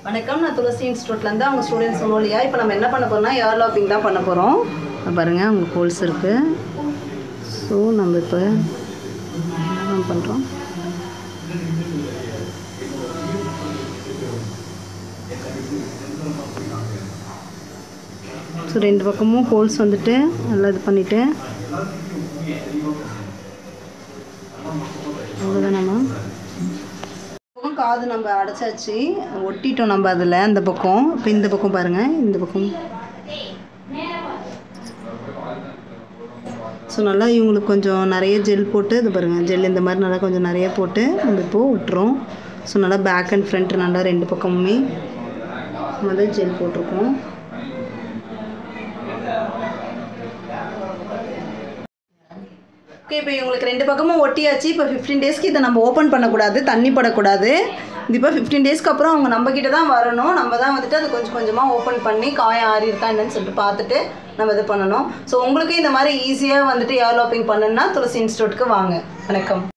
வணக்கம் நான் துளசி இன்ஸ்டியூட்லேருந்து அவங்க ஸ்டூடெண்ட்ஸ் சொன்னோம் இல்லையா இப்போ நம்ம என்ன பண்ண போகிறோம்னா ஏர் லாப்பிங் தான் பண்ண போகிறோம் பாருங்கள் அவங்க ஹோல்ஸ் இருக்குது ஸோ நம்ம இப்போ என்ன பண்ணுறோம் ஸோ ரெண்டு பக்கமும் ஹோல்ஸ் வந்துட்டு நல்லா இது பண்ணிவிட்டு அவ்வளோதானம்மா பக்கம் காது நம்ம அடைச்சாச்சு ஒட்டிட்டோம் நம்ம அதில் அந்த பக்கம் இப்போ இந்த பக்கம் பாருங்கள் இந்த பக்கம் ஸோ நல்லா இவங்களுக்கு கொஞ்சம் நிறைய ஜெல் போட்டு இது பாருங்கள் ஜெல் இந்த மாதிரி நல்லா கொஞ்சம் நிறைய போட்டு நம்ம இப்போது விட்டுறோம் ஸோ நல்லா பேக் அண்ட் ஃப்ரண்ட் நல்லா ரெண்டு பக்கமுமே வந்து ஜெல் போட்டிருக்கோம் ஓகே இப்போ இவங்களுக்கு ரெண்டு பக்கமும் ஒட்டியாச்சு இப்போ ஃபிஃப்டீன் டேஸ்க்கு இதை நம்ம ஓப்பன் பண்ணக்கூடாது தண்ணி படக்கூடாது இது இப்போ ஃபிஃப்டீன் டேஸ்க்கு அப்புறம் அவங்க நம்ம கிட்ட தான் வரணும் நம்ம தான் வந்துட்டு அது கொஞ்சம் கொஞ்சமாக ஓப்பன் பண்ணி காயம் ஆறி இருக்கா என்னன்னு சொல்லிட்டு பார்த்துட்டு நம்ம இது பண்ணணும் ஸோ உங்களுக்கு இந்த மாதிரி ஈஸியாக வந்துட்டு ஏர் லாப்பிங் பண்ணணும்னா துளசி இன்ஸ்டியூட்க்கு வாங்க வணக்கம்